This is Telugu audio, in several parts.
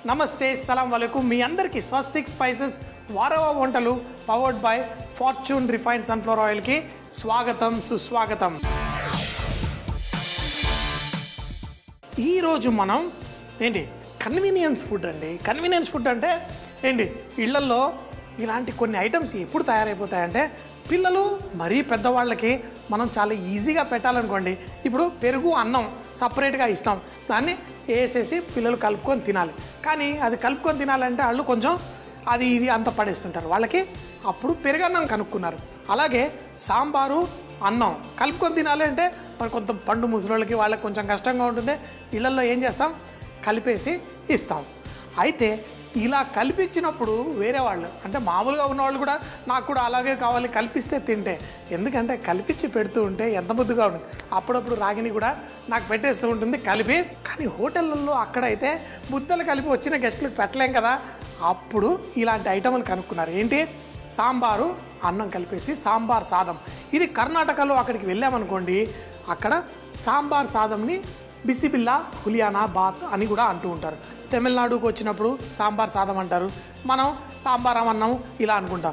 నమస్తే సలాం వలైకుం మీ అందరికీ స్వస్తిక్ స్పైసెస్ వారవ వంటలు powered by Fortune refined sunflower ఆయిల్కి స్వాగతం సుస్వాగతం ఈరోజు మనం ఏంటి కన్వీనియన్స్ ఫుడ్ అండి కన్వీనియన్స్ ఫుడ్ అంటే ఏంటి ఇళ్లల్లో ఇలాంటి కొన్ని ఐటమ్స్ ఎప్పుడు తయారైపోతాయంటే పిల్లలు మరీ పెద్దవాళ్ళకి మనం చాలా ఈజీగా పెట్టాలనుకోండి ఇప్పుడు పెరుగు అన్నం సపరేట్గా ఇస్తాం దాన్ని వేసేసి పిల్లలు కలుపుకొని తినాలి కానీ అది కలుపుకొని తినాలంటే వాళ్ళు కొంచెం అది ఇది అంత పడేస్తుంటారు వాళ్ళకి అప్పుడు పెరుగన్నం కనుక్కున్నారు అలాగే సాంబారు అన్నం కలుపుకొని తినాలి అంటే మరి కొంత పండు ముసలోళ్ళకి వాళ్ళకి కొంచెం కష్టంగా ఉంటుంది ఇళ్ళల్లో ఏం చేస్తాం కలిపేసి ఇస్తాం అయితే ఇలా కల్పించినప్పుడు వేరే వాళ్ళు అంటే మామూలుగా ఉన్నవాళ్ళు కూడా నాకు కూడా అలాగే కావాలి కల్పిస్తే తింటే ఎందుకంటే కల్పించి పెడుతూ ఉంటే ఎంత ముద్దుగా ఉంటుంది అప్పుడప్పుడు రాగిని కూడా నాకు పెట్టేస్తూ ఉంటుంది కలిపి కానీ హోటళ్ళల్లో అక్కడైతే ముద్దలు కలిపి వచ్చిన గెస్టులకు పెట్టలేం కదా అప్పుడు ఇలాంటి ఐటములు కనుక్కున్నారు ఏంటి సాంబారు అన్నం కలిపేసి సాంబార్ సాదం ఇది కర్ణాటకలో అక్కడికి వెళ్ళామనుకోండి అక్కడ సాంబార్ సాదంని బిసిబిల్లా హులియానా బాత్ అని కూడా అంటూ ఉంటారు తమిళనాడుకు వచ్చినప్పుడు సాంబార్ సాదం అంటారు మనం సాంబార్ అన్నం ఇలా అనుకుంటాం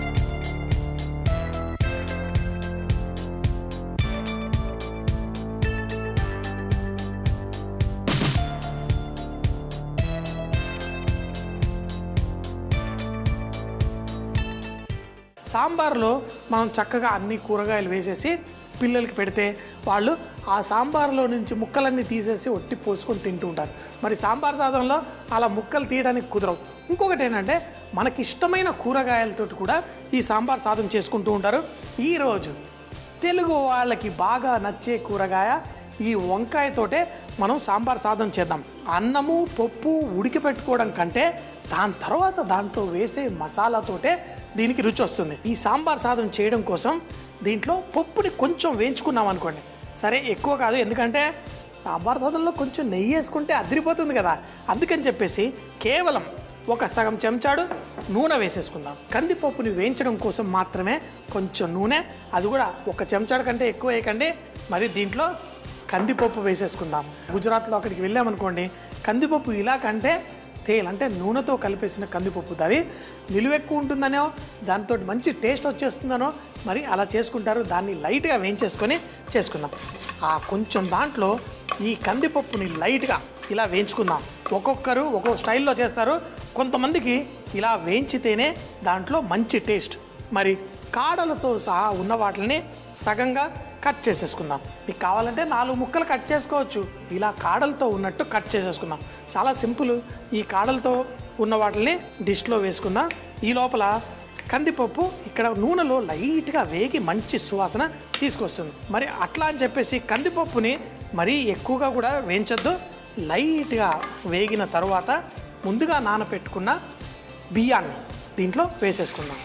సాంబార్లో మనం చక్కగా అన్ని కూరగాయలు వేసేసి పిల్లలకి పెడితే వాళ్ళు ఆ సాంబార్లో నుంచి ముక్కలన్నీ తీసేసి ఒట్టి పోసుకొని తింటూ ఉంటారు మరి సాంబార్ సాదంలో అలా ముక్కలు తీయడానికి కుదరవు ఇంకొకటి ఏంటంటే మనకి ఇష్టమైన కూరగాయలతోటి కూడా ఈ సాంబార్ సాదం చేసుకుంటూ ఉంటారు ఈరోజు తెలుగు వాళ్ళకి బాగా నచ్చే కూరగాయ ఈ వంకాయతోటే మనం సాంబార్ సాదం చేద్దాం అన్నము పప్పు ఉడికి పెట్టుకోవడం కంటే దాని తర్వాత దాంట్లో వేసే మసాలాతోటే దీనికి రుచి వస్తుంది ఈ సాంబార్ సాదం చేయడం కోసం దీంట్లో పప్పుని కొంచెం వేయించుకున్నాం అనుకోండి సరే ఎక్కువ కాదు ఎందుకంటే సాంబార్ సాదంలో కొంచెం నెయ్యి వేసుకుంటే అదిరిపోతుంది కదా అందుకని చెప్పేసి కేవలం ఒక సగం చెంచాడు నూనె వేసేసుకుందాం కందిపప్పుని వేయించడం కోసం మాత్రమే కొంచెం నూనె అది కూడా ఒక చెంచాడు కంటే ఎక్కువ వేయకండి మరి దీంట్లో కందిపప్పు వేసేసుకుందాం గుజరాత్లో అక్కడికి వెళ్ళామనుకోండి కందిపప్పు ఇలా కంటే తేల్ అంటే నూనెతో కలిపేసిన కందిపప్పు అది నిలువ ఎక్కువ ఉంటుందనో దాంతో మంచి టేస్ట్ వచ్చేస్తుందనో మరి అలా చేసుకుంటారు దాన్ని లైట్గా వేయించేసుకొని చేసుకుందాం ఆ కొంచెం దాంట్లో ఈ కందిపప్పుని లైట్గా ఇలా వేయించుకుందాం ఒక్కొక్కరు ఒక్కొక్క స్టైల్లో చేస్తారు కొంతమందికి ఇలా వేయించితేనే దాంట్లో మంచి టేస్ట్ మరి కాడలతో సహా ఉన్న వాటిని సగంగా కట్ చేసేసుకుందాం మీకు కావాలంటే నాలుగు ముక్కలు కట్ చేసుకోవచ్చు ఇలా కాడలతో ఉన్నట్టు కట్ చేసేసుకుందాం చాలా సింపుల్ ఈ కాడలతో ఉన్న వాటిని డిష్లో వేసుకుందాం ఈ లోపల కందిపప్పు ఇక్కడ నూనెలో లైట్గా వేగి మంచి సువాసన తీసుకొస్తుంది మరి అట్లా అని చెప్పేసి కందిపప్పుని మరీ ఎక్కువగా కూడా వేయించొద్దు లైట్గా వేగిన తర్వాత ముందుగా నానపెట్టుకున్న బియ్యాన్ని దీంట్లో వేసేసుకుందాం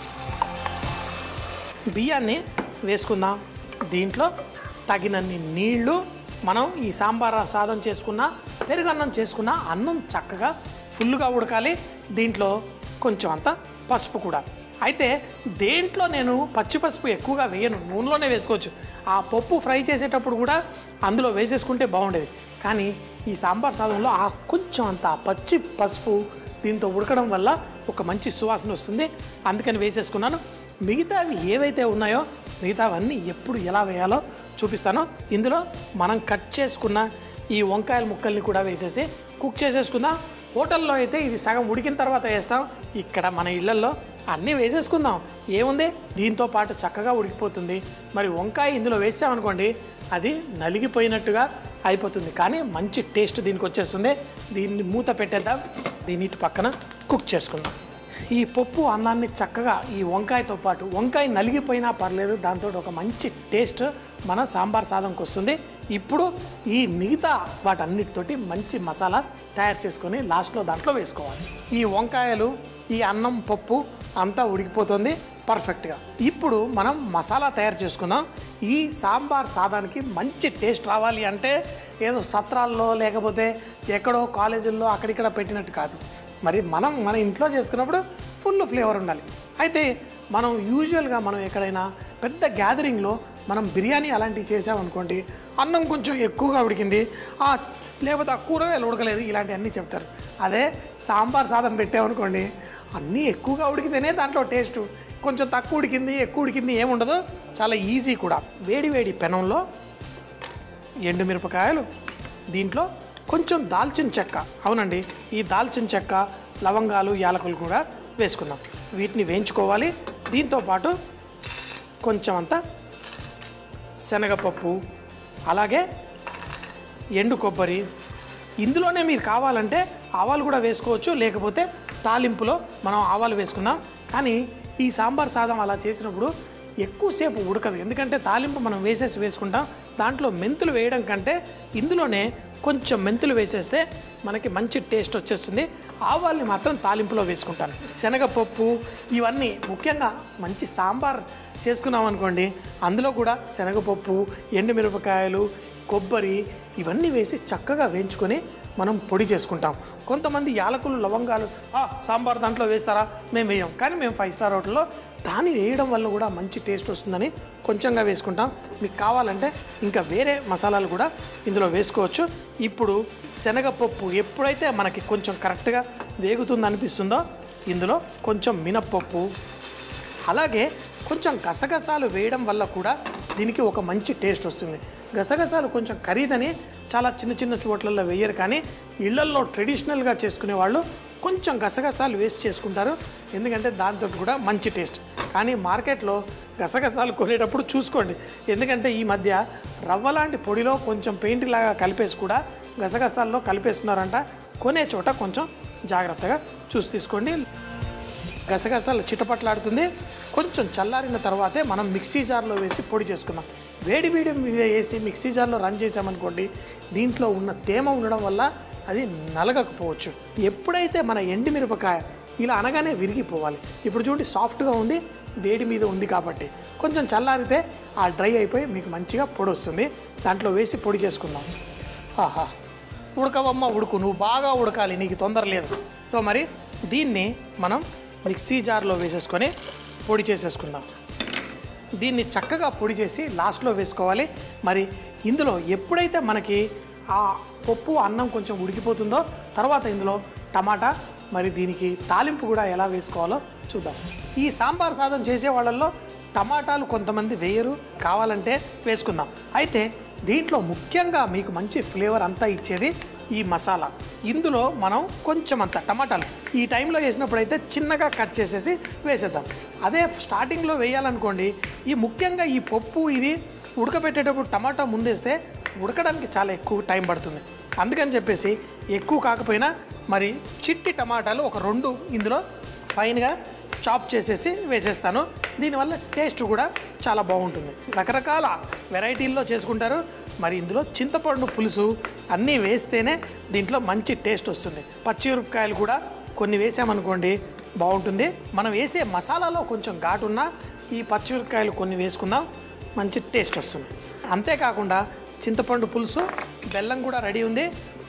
బియ్యాన్ని వేసుకుందాం దీంట్లో తగినన్ని నీళ్లు మనం ఈ సాంబార్ సాదం చేసుకున్న పెరుగన్నం చేసుకున్న అన్నం చక్కగా ఫుల్గా ఉడకాలి దీంట్లో కొంచెం అంత పసుపు కూడా అయితే దేంట్లో నేను పచ్చి పసుపు ఎక్కువగా వేయను నూనెలోనే వేసుకోవచ్చు ఆ పప్పు ఫ్రై చేసేటప్పుడు కూడా అందులో వేసేసుకుంటే బాగుండేది కానీ ఈ సాంబార్ సాదంలో ఆ కొంచెం అంత పచ్చి పసుపు దీంతో ఉడకడం వల్ల ఒక మంచి సువాసన వస్తుంది అందుకని వేసేసుకున్నాను మిగతావి ఏవైతే ఉన్నాయో మిగతావన్నీ ఎప్పుడు ఎలా వేయాలో చూపిస్తాను ఇందులో మనం కట్ చేసుకున్న ఈ వంకాయల ముక్కల్ని కూడా వేసేసి కుక్ చేసేసుకుందాం హోటల్లో అయితే ఇది సగం ఉడికిన తర్వాత వేస్తాం ఇక్కడ మన ఇళ్లల్లో అన్నీ వేసేసుకుందాం ఏముంది దీంతో పాటు చక్కగా ఉడికిపోతుంది మరి వంకాయ ఇందులో వేసామనుకోండి అది నలిగిపోయినట్టుగా అయిపోతుంది కానీ మంచి టేస్ట్ దీనికి వచ్చేస్తుంది దీన్ని మూత పెట్టేద్దాం దీని ఇటు పక్కన కుక్ చేసుకుందాం ఈ పప్పు అన్నాన్ని చక్కగా ఈ వంకాయతో పాటు వంకాయ నలిగిపోయినా పర్లేదు దాంతో ఒక మంచి టేస్ట్ మన సాంబార్ సాదంకి వస్తుంది ఇప్పుడు ఈ మిగతా వాటన్నిటితోటి మంచి మసాలా తయారు చేసుకొని లాస్ట్లో దాంట్లో వేసుకోవాలి ఈ వంకాయలు ఈ అన్నం పప్పు అంతా ఉడికిపోతుంది పర్ఫెక్ట్గా ఇప్పుడు మనం మసాలా తయారు చేసుకుందాం ఈ సాంబార్ సాదానికి మంచి టేస్ట్ రావాలి అంటే ఏదో సత్రాల్లో లేకపోతే ఎక్కడో కాలేజీల్లో అక్కడిక్కడ పెట్టినట్టు కాదు మరి మనం మన ఇంట్లో చేసుకున్నప్పుడు ఫుల్ ఫ్లేవర్ ఉండాలి అయితే మనం యూజువల్గా మనం ఎక్కడైనా పెద్ద గ్యాదరింగ్లో మనం బిర్యానీ అలాంటివి చేసామనుకోండి అన్నం కొంచెం ఎక్కువగా ఉడికింది ఆ లేకపోతే ఆ కూరగాయలు ఉడకలేదు ఇలాంటివన్నీ చెప్తారు అదే సాంబార్ సాదం పెట్టామనుకోండి అన్నీ ఎక్కువగా ఉడికితేనే దాంట్లో టేస్ట్ కొంచెం తక్కువ ఉడికింది ఎక్కువ ఉడికింది ఏముండదు చాలా ఈజీ కూడా వేడి వేడి పెనంలో ఎండుమిరపకాయలు దీంట్లో కొంచెం దాల్చిన చెక్క అవునండి ఈ దాల్చిన చెక్క లవంగాలు యాలకులు కూడా వేసుకుందాం వీటిని వేయించుకోవాలి దీంతో పాటు కొంచెం అంత శనగపప్పు అలాగే ఎండు కొబ్బరి ఇందులోనే మీరు కావాలంటే ఆవాలు కూడా వేసుకోవచ్చు లేకపోతే తాలింపులో మనం ఆవాలు వేసుకుందాం కానీ ఈ సాంబార్ సాదం అలా చేసినప్పుడు ఎక్కువసేపు ఉడకదు ఎందుకంటే తాలింపు మనం వేసేసి వేసుకుంటాం దాంట్లో మెంతులు వేయడం కంటే ఇందులోనే కొంచెం మెంతులు వేసేస్తే మనకి మంచి టేస్ట్ వచ్చేస్తుంది ఆవాల్ని మాత్రం తాలింపులో వేసుకుంటాను శనగపప్పు ఇవన్నీ ముఖ్యంగా మంచి సాంబార్ చేసుకున్నాం అనుకోండి అందులో కూడా శనగపప్పు ఎండుమిరపకాయలు కొబ్బరి ఇవన్నీ వేసి చక్కగా వేయించుకొని మనం పొడి చేసుకుంటాం కొంతమంది యాలకులు లవంగాలు "ఆ, సాంబార్ దాంట్లో వేస్తారా మేము వేయం కానీ మేము ఫైవ్ స్టార్ హోటల్లో దాన్ని వేయడం వల్ల కూడా మంచి టేస్ట్ వస్తుందని కొంచెంగా వేసుకుంటాం మీకు కావాలంటే ఇంకా వేరే మసాలాలు కూడా ఇందులో వేసుకోవచ్చు ఇప్పుడు శనగపప్పు ఎప్పుడైతే మనకి కొంచెం కరెక్ట్గా వేగుతుంది అనిపిస్తుందో ఇందులో కొంచెం మినప్పప్పు అలాగే కొంచెం గసగసాలు వేయడం వల్ల కూడా దీనికి ఒక మంచి టేస్ట్ వస్తుంది గసగసాలు కొంచెం ఖరీదని చాలా చిన్న చిన్న చోట్లలో వేయరు కానీ ఇళ్లల్లో ట్రెడిషనల్గా చేసుకునే వాళ్ళు కొంచెం గసగసాలు వేస్ట్ చేసుకుంటారు ఎందుకంటే దాంతో కూడా మంచి టేస్ట్ కానీ మార్కెట్లో గసగసాలు కొనేటప్పుడు చూసుకోండి ఎందుకంటే ఈ మధ్య రవ్వ లాంటి పొడిలో కొంచెం పెయింట్ లాగా కలిపేసి కూడా గసగసాల్లో కలిపేస్తున్నారంట కొనే చోట కొంచెం జాగ్రత్తగా చూసి తీసుకోండి గసగసాలు చిటపట్లాడుతుంది కొంచెం చల్లారిన తర్వాతే మనం మిక్సీ జార్లో వేసి పొడి చేసుకుందాం వేడి వేడి మీద వేసి మిక్సీ జార్లో రన్ చేసామనుకోండి దీంట్లో ఉన్న తేమ ఉండడం వల్ల అది నలగకపోవచ్చు ఎప్పుడైతే మన ఎండిమిరపకాయ ఇలా అనగానే విరిగిపోవాలి ఇప్పుడు చూడండి సాఫ్ట్గా ఉంది వేడి మీద ఉంది కాబట్టి కొంచెం చల్లారితే ఆ డ్రై అయిపోయి మీకు మంచిగా పొడి వస్తుంది దాంట్లో వేసి పొడి చేసుకుందాం ఆహా ఉడకవమ్మ ఉడుకు నువ్వు బాగా ఉడకాలి నీకు తొందర లేదు సో మరి దీన్ని మనం మిక్సీ జార్లో వేసేసుకొని పొడి చేసేసుకుందాం దీన్ని చక్కగా పొడి చేసి లాస్ట్లో వేసుకోవాలి మరి ఇందులో ఎప్పుడైతే మనకి ఆ పప్పు అన్నం కొంచెం ఉడికిపోతుందో తర్వాత ఇందులో టమాటా మరి దీనికి తాలింపు కూడా ఎలా వేసుకోవాలో చూద్దాం ఈ సాంబార్ సాదం చేసే వాళ్ళల్లో టమాటాలు కొంతమంది వేయరు కావాలంటే వేసుకుందాం అయితే దీంట్లో ముఖ్యంగా మీకు మంచి ఫ్లేవర్ అంతా ఇచ్చేది ఈ మసాలా ఇందులో మనం కొంచెం అంత టమాటాలు ఈ టైంలో వేసినప్పుడు అయితే చిన్నగా కట్ చేసేసి వేసేద్దాం అదే స్టార్టింగ్లో వేయాలనుకోండి ఈ ముఖ్యంగా ఈ పప్పు ఇది ఉడకబెట్టేటప్పుడు టమాటా ముందేస్తే ఉడకడానికి చాలా ఎక్కువ టైం పడుతుంది అందుకని చెప్పేసి ఎక్కువ కాకపోయినా మరి చిట్టి టమాటాలు ఒక రెండు ఇందులో ఫైన్గా చాప్ చేసేసి వేసేస్తాను దీనివల్ల టేస్ట్ కూడా చాలా బాగుంటుంది రకరకాల వెరైటీల్లో చేసుకుంటారు మరి ఇందులో చింతపండు పులుసు అన్నీ వేస్తేనే దీంట్లో మంచి టేస్ట్ వస్తుంది పచ్చిమిరపకాయలు కూడా కొన్ని వేసామనుకోండి బాగుంటుంది మనం వేసే మసాలాలో కొంచెం ఘాటున్నా ఈ పచ్చిమిరపకాయలు కొన్ని వేసుకుందాం మంచి టేస్ట్ వస్తుంది అంతేకాకుండా చింతపండు పులుసు బెల్లం కూడా రెడీ ఉంది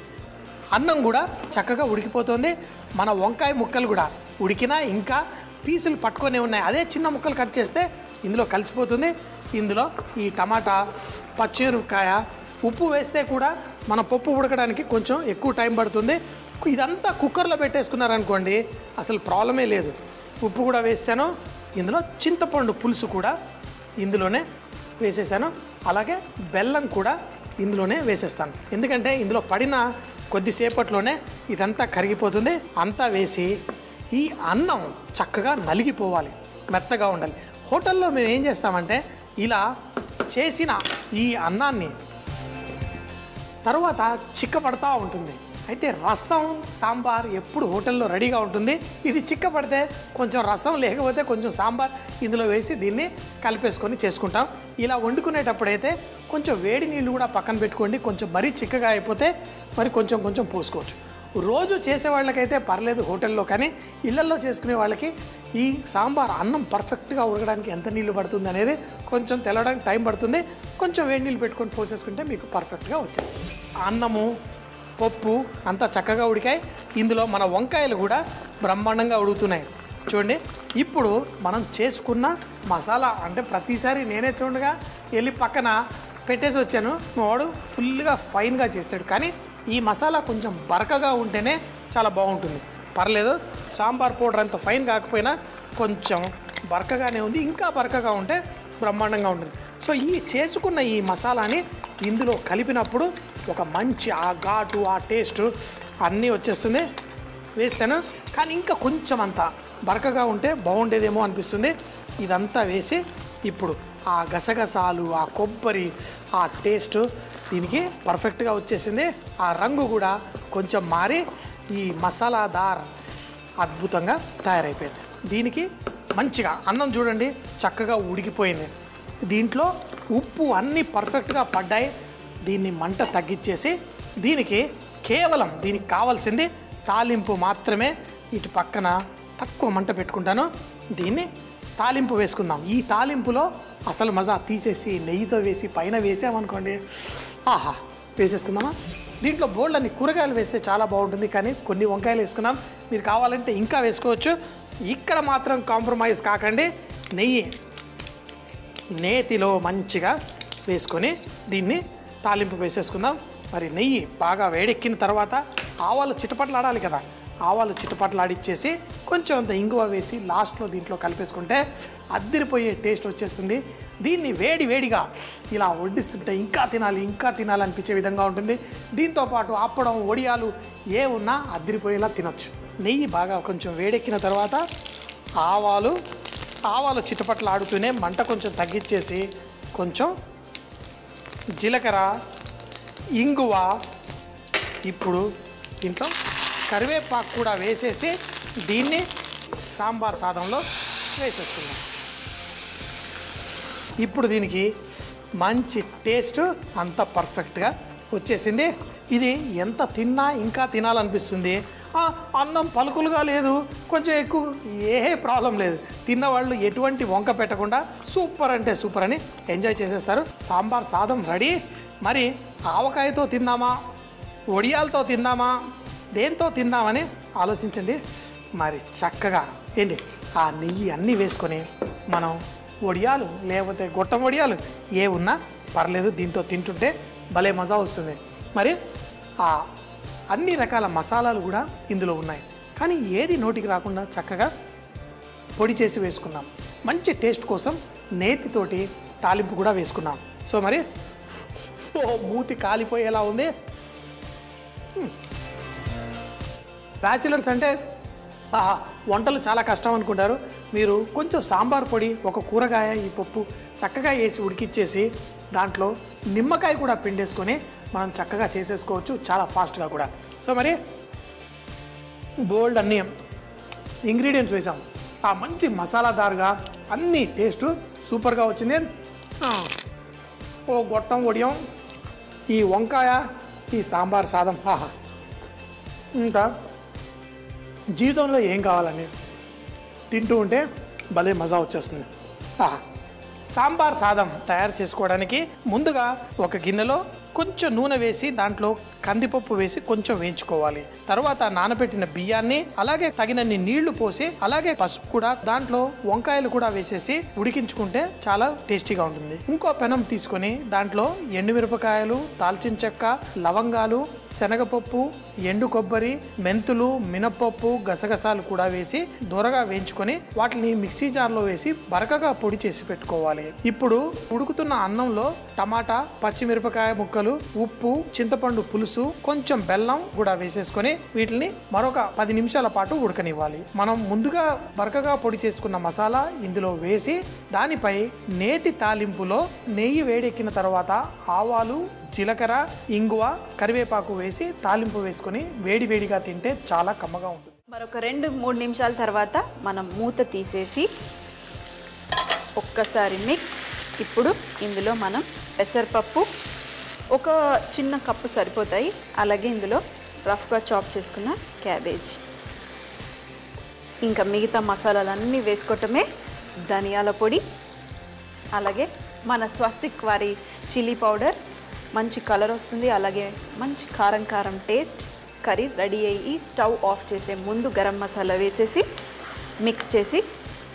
అన్నం కూడా చక్కగా ఉడికిపోతుంది మన వంకాయ ముక్కలు కూడా ఉడికినా ఇంకా పీసులు పట్టుకొనే ఉన్నాయి అదే చిన్న ముక్కలు కట్ చేస్తే ఇందులో కలిసిపోతుంది ఇందులో ఈ టమాటా పచ్చిమిరపకాయ ఉప్పు వేస్తే కూడా మన పప్పు ఉడకడానికి కొంచెం ఎక్కువ టైం పడుతుంది ఇదంతా కుక్కర్లో పెట్టేసుకున్నారనుకోండి అసలు ప్రాబ్లమే లేదు ఉప్పు కూడా వేసాను ఇందులో చింతపండు పులుసు కూడా ఇందులోనే వేసేసాను అలాగే బెల్లం కూడా ఇందులోనే వేసేస్తాను ఎందుకంటే ఇందులో పడిన కొద్దిసేపట్లోనే ఇదంతా కరిగిపోతుంది అంతా వేసి ఈ అన్నం చక్కగా నలిగిపోవాలి మెత్తగా ఉండాలి హోటల్లో మేము ఏం చేస్తామంటే ఇలా చేసిన ఈ అన్నాన్ని తర్వాత చిక్కపడతా ఉంటుంది అయితే రసం సాంబార్ ఎప్పుడు హోటల్లో రెడీగా ఉంటుంది ఇది చిక్కపడితే కొంచెం రసం లేకపోతే కొంచెం సాంబార్ ఇందులో వేసి దీన్ని కలిపేసుకొని చేసుకుంటాం ఇలా వండుకునేటప్పుడైతే కొంచెం వేడి నీళ్ళు కూడా పక్కన పెట్టుకోండి కొంచెం మరీ చిక్కగా అయిపోతే మరి కొంచెం కొంచెం పోసుకోవచ్చు రోజు చేసే వాళ్ళకైతే పర్లేదు హోటల్లో కానీ ఇళ్లల్లో చేసుకునే వాళ్ళకి ఈ సాంబార్ అన్నం పర్ఫెక్ట్గా ఉడకడానికి ఎంత నీళ్లు పడుతుంది అనేది కొంచెం తెలవడానికి టైం పడుతుంది కొంచెం వేడి నీళ్ళు పెట్టుకొని పోసేసుకుంటే మీకు పర్ఫెక్ట్గా వచ్చేస్తుంది అన్నము పప్పు అంతా చక్కగా ఉడికాయి ఇందులో మన వంకాయలు కూడా బ్రహ్మాండంగా ఉడుకుతున్నాయి చూడండి ఇప్పుడు మనం చేసుకున్న మసాలా అంటే ప్రతిసారి నేనే చూడగా వెళ్ళి పక్కన పెట్టేసి వచ్చాను మా వాడు ఫుల్గా ఫైన్గా చేస్తాడు కానీ ఈ మసాలా కొంచెం బరకగా ఉంటేనే చాలా బాగుంటుంది పర్లేదు సాంబార్ పౌడర్ అంత ఫైన్ కాకపోయినా కొంచెం బరకగానే ఉంది ఇంకా బరకగా ఉంటే బ్రహ్మాండంగా ఉంటుంది సో ఈ చేసుకున్న ఈ మసాలాని ఇందులో కలిపినప్పుడు ఒక మంచి ఆ ఘాటు ఆ టేస్ట్ అన్నీ వచ్చేస్తుంది వేసాను కానీ ఇంకా కొంచెం అంత బరకగా ఉంటే బాగుండేదేమో అనిపిస్తుంది ఇదంతా వేసి ఇప్పుడు ఆ గసగసాలు ఆ కొబ్బరి ఆ టేస్ట్ దీనికి పర్ఫెక్ట్గా వచ్చేసింది ఆ రంగు కూడా కొంచెం మారి ఈ మసాలాదార్ అద్భుతంగా తయారైపోయింది దీనికి మంచిగా అన్నం చూడండి చక్కగా ఉడికిపోయింది దీంట్లో ఉప్పు అన్నీ పర్ఫెక్ట్గా పడ్డాయి దీన్ని మంట తగ్గించేసి దీనికి కేవలం దీనికి కావాల్సింది తాలింపు మాత్రమే ఇటు పక్కన తక్కువ మంట పెట్టుకుంటాను దీన్ని తాలింపు వేసుకుందాం ఈ తాలింపులో అసలు మజా తీసేసి నెయ్యితో వేసి పైన వేసామనుకోండి ఆహా వేసేసుకుందామా దీంట్లో బోల్డ్ అన్ని కూరగాయలు వేస్తే చాలా బాగుంటుంది కానీ కొన్ని వంకాయలు వేసుకున్నాం మీరు కావాలంటే ఇంకా వేసుకోవచ్చు ఇక్కడ మాత్రం కాంప్రమైజ్ కాకండి నెయ్యి నేతిలో మంచిగా వేసుకొని దీన్ని తాలింపు వేసేసుకుందాం మరి నెయ్యి బాగా వేడెక్కిన తర్వాత ఆవాలు చిటపట్లాడాలి కదా ఆవాలు చిటపట్లాడిచ్చేసి కొంచెం అంత ఇంగువ వేసి లాస్ట్లో దీంట్లో కలిపేసుకుంటే అద్దరిపోయే టేస్ట్ వచ్చేస్తుంది దీన్ని వేడి వేడిగా ఇలా వడ్డిస్తుంటే ఇంకా తినాలి ఇంకా తినాలి అనిపించే విధంగా ఉంటుంది దీంతో పాటు అప్పడం వడియాలు ఏ ఉన్నా అద్దరిపోయేలా తినొచ్చు నెయ్యి బాగా కొంచెం వేడెక్కిన తర్వాత ఆవాలు ఆవాలు చిటపట్లు ఆడుతూనే మంట కొంచెం తగ్గించేసి కొంచెం జీలకర్ర ఇంగువ ఇప్పుడు దీంట్లో కరివేపాకు కూడా వేసేసి దీన్ని సాంబార్ సాదంలో వేసేసుకుందాం ఇప్పుడు దీనికి మంచి టేస్ట్ అంత పర్ఫెక్ట్గా వచ్చేసింది ఇది ఎంత తిన్నా ఇంకా తినాలనిపిస్తుంది ఆ, అన్నం పలుకులుగా లేదు కొంచెం ఎక్కువ ఏ ప్రాబ్లం లేదు తిన్నవాళ్ళు ఎటువంటి వంక పెట్టకుండా సూపర్ అంటే సూపర్ అని ఎంజాయ్ చేసేస్తారు సాంబార్ సాదం రెడీ మరి ఆవకాయతో తిందామా వడియాలతో తిందామా దేంతో తిందామని ఆలోచించండి మరి చక్కగా ఏంటి ఆ నెయ్యి అన్నీ వేసుకొని మనం వడియాలు లేకపోతే గొట్టం వడియాలు ఏ ఉన్నా పర్లేదు దీంతో తింటుంటే భలే మజా వస్తుంది మరి ఆ అన్ని రకాల మసాలాలు కూడా ఇందులో ఉన్నాయి కానీ ఏది నోటికి రాకుండా చక్కగా పొడి చేసి వేసుకున్నాం మంచి టేస్ట్ కోసం నేతితోటి తాలింపు కూడా వేసుకున్నాం సో మరి ఓ మూతి కాలిపోయేలా ఉంది బ్యాచిలర్స్ అంటే ఆహా, వంటలు చాలా కష్టం అనుకుంటారు మీరు కొంచెం సాంబార్ పొడి ఒక కూరగాయ ఈ పప్పు చక్కగా వేసి ఉడికిచ్చేసి దాంట్లో నిమ్మకాయ కూడా పిండేసుకొని మనం చక్కగా చేసేసుకోవచ్చు చాలా ఫాస్ట్గా కూడా సో మరి బోల్డ్ అన్నీ ఇంగ్రీడియంట్స్ వేసాం ఆ మంచి మసాలాదారుగా అన్ని టేస్ట్ సూపర్గా వచ్చింది ఆ, ఓ గొట్టం వడియం ఈ వంకాయ ఈ సాంబార్ సాదం ఆహా ఇంకా జీవితంలో ఏం కావాలని తింటూ ఉంటే భలే మజా వచ్చేస్తుంది ఆహా సాంబార్ సాదం తయారు చేసుకోవడానికి ముందుగా ఒక గిన్నెలో కొంచెం నూనె వేసి దాంట్లో కందిపప్పు వేసి కొంచెం వేయించుకోవాలి తర్వాత నానబెట్టిన బియ్యాన్ని అలాగే తగినన్ని నీళ్లు పోసి అలాగే పసుపు కూడా దాంట్లో వంకాయలు కూడా వేసేసి ఉడికించుకుంటే చాలా టేస్టీగా ఉంటుంది ఇంకో పెనం తీసుకొని దాంట్లో ఎండుమిరపకాయలు దాల్చిన చెక్క లవంగాలు శనగపప్పు ఎండు కొబ్బరి మెంతులు మినపప్పు గసగసాలు కూడా వేసి దూరగా వేయించుకొని వాటిని మిక్సీ జార్లో వేసి బరకగా పొడి చేసి పెట్టుకోవాలి ఇప్పుడు ఉడుకుతున్న అన్నంలో టమాటా పచ్చిమిరపకాయ ముక్కలు ఉప్పు చింతపండు పులుసు కొంచెం బెల్లం కూడా వేసేసుకొని వీటిని మరొక పది నిమిషాల పాటు ఉడకనివ్వాలి మనం ముందుగా బరకగా పొడి చేసుకున్న మసాలా ఇందులో వేసి దానిపై నేతి తాలింపులో నెయ్యి వేడెక్కిన తర్వాత ఆవాలు జీలకర్ర ఇంగువ కరివేపాకు వేసి తాలింపు వేసుకొని వేడి వేడిగా తింటే చాలా కమ్మగా ఉంటుంది మరొక రెండు మూడు నిమిషాల తర్వాత మనం మూత తీసేసి ఒక్కసారి మిక్స్ ఇప్పుడు ఇందులో మనం పెసరపప్పు ఒక చిన్న కప్పు సరిపోతాయి అలాగే ఇందులో రఫ్గా చాప్ చేసుకున్న క్యాబేజ్ ఇంకా మిగతా మసాలాలన్నీ వేసుకోవటమే ధనియాల పొడి అలాగే మన స్వస్తిక్ వారి చిల్లీ పౌడర్ మంచి కలర్ వస్తుంది అలాగే మంచి కారం కారం టేస్ట్ కర్రీ రెడీ అయ్యి స్టవ్ ఆఫ్ చేసే ముందు గరం మసాలా వేసేసి మిక్స్ చేసి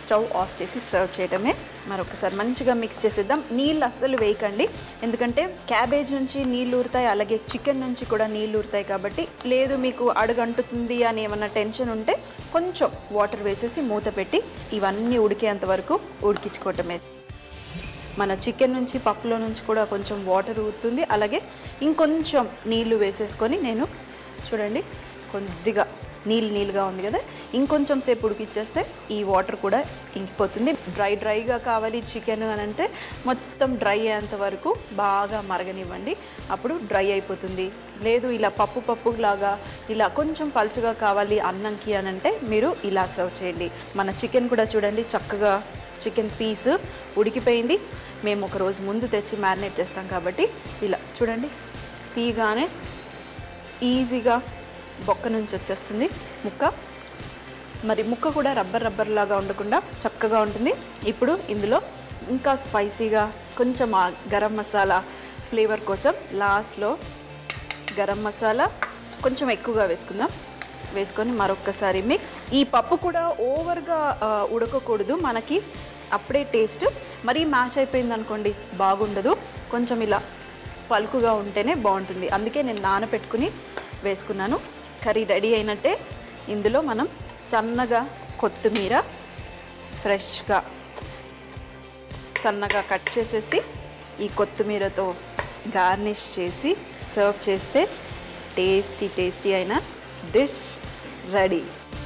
స్టవ్ ఆఫ్ చేసి సర్వ్ చేయడమే మరొకసారి మంచిగా మిక్స్ చేసేద్దాం నీళ్ళు అస్సలు వేయకండి ఎందుకంటే క్యాబేజ్ నుంచి నీళ్ళు ఊరుతాయి అలాగే చికెన్ నుంచి కూడా నీళ్ళు ఊరుతాయి కాబట్టి లేదు మీకు అడుగంటుతుంది అని ఏమన్నా టెన్షన్ ఉంటే కొంచెం వాటర్ వేసేసి మూత పెట్టి ఇవన్నీ ఉడికేంత వరకు ఉడికించుకోవటమే మన చికెన్ నుంచి పప్పులో నుంచి కూడా కొంచెం వాటర్ ఊరుతుంది అలాగే ఇంకొంచెం నీళ్లు వేసేసుకొని నేను చూడండి కొద్దిగా నీళ్ళు నీళ్ళుగా ఉంది కదా ఇంకొంచెం సేపు ఉడికిచ్చేస్తే ఈ వాటర్ కూడా ఇంకిపోతుంది డ్రై డ్రైగా కావాలి చికెన్ అని అంటే మొత్తం డ్రై అయ్యేంత వరకు బాగా మరగనివ్వండి అప్పుడు డ్రై అయిపోతుంది లేదు ఇలా పప్పు పప్పు లాగా ఇలా కొంచెం పలుచగా కావాలి అన్నంకి అని అంటే మీరు ఇలా సర్వ్ చేయండి మన చికెన్ కూడా చూడండి చక్కగా చికెన్ పీస్ ఉడికిపోయింది మేము ఒక రోజు ముందు తెచ్చి మ్యారినేట్ చేస్తాం కాబట్టి ఇలా చూడండి తీయగానే ఈజీగా బొక్క నుంచి వచ్చేస్తుంది ముక్క మరి ముక్క కూడా రబ్బర్ రబ్బర్ లాగా ఉండకుండా చక్కగా ఉంటుంది ఇప్పుడు ఇందులో ఇంకా స్పైసీగా కొంచెం ఆ గరం మసాలా ఫ్లేవర్ కోసం లాస్ట్లో గరం మసాలా కొంచెం ఎక్కువగా వేసుకుందాం వేసుకొని మరొక్కసారి మిక్స్ ఈ పప్పు కూడా ఓవర్గా ఆ, ఉడకకూడదు మనకి అప్పుడే టేస్ట్ మరీ మ్యాష్ అయిపోయింది అనుకోండి బాగుండదు కొంచెం ఇలా పలుకుగా ఉంటేనే బాగుంటుంది అందుకే నేను నానబెట్టుకుని వేసుకున్నాను కర్రీ రెడీ అయినట్టే ఇందులో మనం సన్నగా కొత్తిమీర ఫ్రెష్గా సన్నగా కట్ చేసేసి ఈ కొత్తిమీరతో గార్నిష్ చేసి సర్వ్ చేస్తే టేస్టీ టేస్టీ అయిన డిష్ రెడీ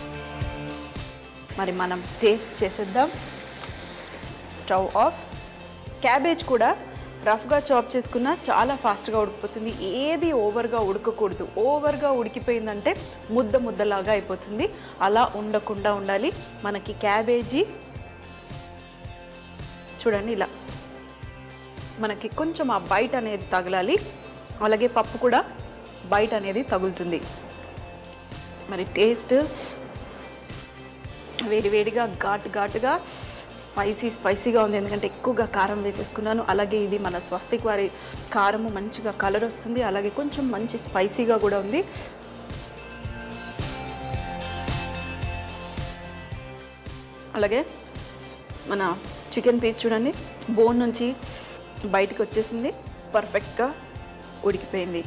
మరి మనం టేస్ట్ చేసేద్దాం స్టవ్ ఆఫ్ క్యాబేజ్ కూడా రఫ్గా చాప్ చేసుకున్నా చాలా ఫాస్ట్గా ఉడికిపోతుంది ఏది ఓవర్గా ఉడకకూడదు ఓవర్గా ఉడికిపోయిందంటే ముద్ద ముద్దలాగా అయిపోతుంది అలా ఉండకుండా ఉండాలి మనకి క్యాబేజీ చూడండి ఇలా మనకి కొంచెం ఆ బయట అనేది తగలాలి అలాగే పప్పు కూడా బయట అనేది తగులుతుంది మరి టేస్ట్ వేడి వేడిగా ఘాటు ఘాటుగా స్పైసీ స్పైసీగా ఉంది ఎందుకంటే ఎక్కువగా కారం వేసేసుకున్నాను అలాగే ఇది మన స్వస్తిక్ వారి కారము మంచిగా కలర్ వస్తుంది అలాగే కొంచెం మంచి స్పైసీగా కూడా ఉంది అలాగే మన చికెన్ పీస్ చూడండి బోన్ నుంచి బయటకు వచ్చేసింది పర్ఫెక్ట్గా ఉడికిపోయింది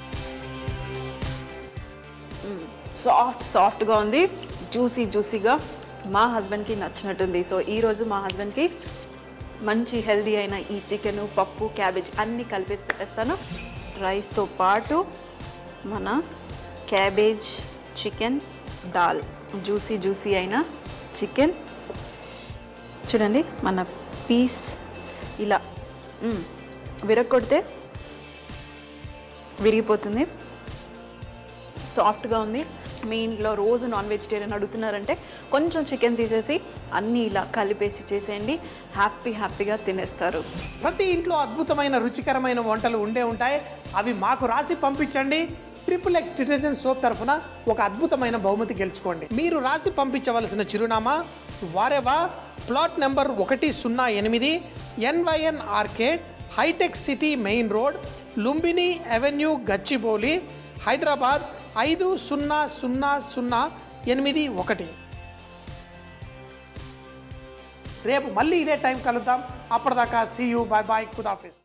సాఫ్ట్ సాఫ్ట్గా ఉంది జ్యూసీ జ్యూసీగా మా హస్బెండ్కి నచ్చినట్టుంది సో ఈరోజు మా హస్బెండ్కి మంచి హెల్దీ అయిన ఈ చికెన్ పప్పు క్యాబేజ్ అన్నీ కలిపేసి పెట్టేస్తాను రైస్తో పాటు మన cabbage chicken dal juicy juicy అయిన చికెన్ చూడండి మన పీస్ ఇలా మ్, విరగొడితే విరిగిపోతుంది సాఫ్ట్గా ఉంది మీ ఇంట్లో రోజు నాన్ వెజిటేరియన్ అడుగుతున్నారంటే కొంచెం చికెన్ తీసేసి అన్నీ ఇలా కలిపేసి చేసేయండి హ్యాపీ హ్యాపీగా తినేస్తారు ప్రతి ఇంట్లో అద్భుతమైన రుచికరమైన వంటలు ఉండే ఉంటాయి అవి మాకు రాసి పంపించండి ట్రిపుల్ ఎక్స్ డిటర్జెంట్ సోప్ తరఫున ఒక అద్భుతమైన బహుమతి గెలుచుకోండి మీరు రాసి పంపించవలసిన చిరునామా వారేవా ప్లాట్ నెంబర్ ఒకటి సున్నా ఎనిమిది NYN arcade hitech city main road Lumbini avenue Gachibowli Hyderabad ఐదు సున్నా సున్నా సున్నా ఎనిమిది ఒకటి రేపు మళ్ళీ ఇదే టైం కలుద్దాం అప్పటిదాకా సీ యూ బాయ్ బాయ్ ఖుదాఫిస్